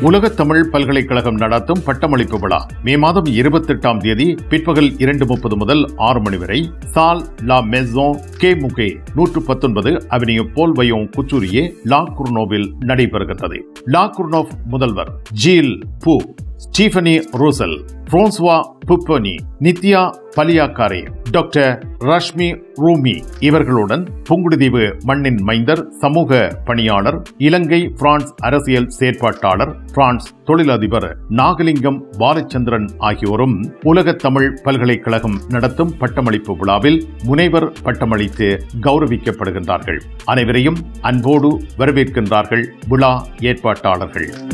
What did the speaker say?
உலகத் தமிழ் பல்கலைக்கழகம் நடத்தும் பட்டமளிப்பு விழா மே மாதம் இருபத்தெட்டாம் தேதி பிற்பகல் இரண்டு முப்பது முதல் ஆறு மணி வரை சால் லா மெசோன் கே முகே நூற்று பத்தொன்பது அவென்யூ போல் வயோங் குச்சூரியே லா குர்னோவில் நடைபெறுகிறது லா குர்னோவ் முதல்வர் ஜீல் பூ ஸ்டீஃபனி ரூசல் பிரான்சுவா புப்பனி நித்யா பலியாக்காரே டாக்டர் ரஷ்மி ரூமி இவர்களுடன் புங்குடுதீவு மண்ணின் மைந்தர் சமூக பணியாளர் இலங்கை பிரான்ஸ் அரசியல் செயற்பாட்டாளர் பிரான்ஸ் தொழிலதிபர் நாகலிங்கம் பாலச்சந்திரன் ஆகியோரும் உலகத் தமிழ் பல்கலைக்கழகம் நடத்தும் பட்டமளிப்பு விழாவில் முனைவர் பட்டமளித்து கௌரவிக்கப்படுகின்றார்கள் அனைவரையும் அன்போடு வரவேற்கின்றார்கள் விழா ஏற்பாட்டாளர்கள்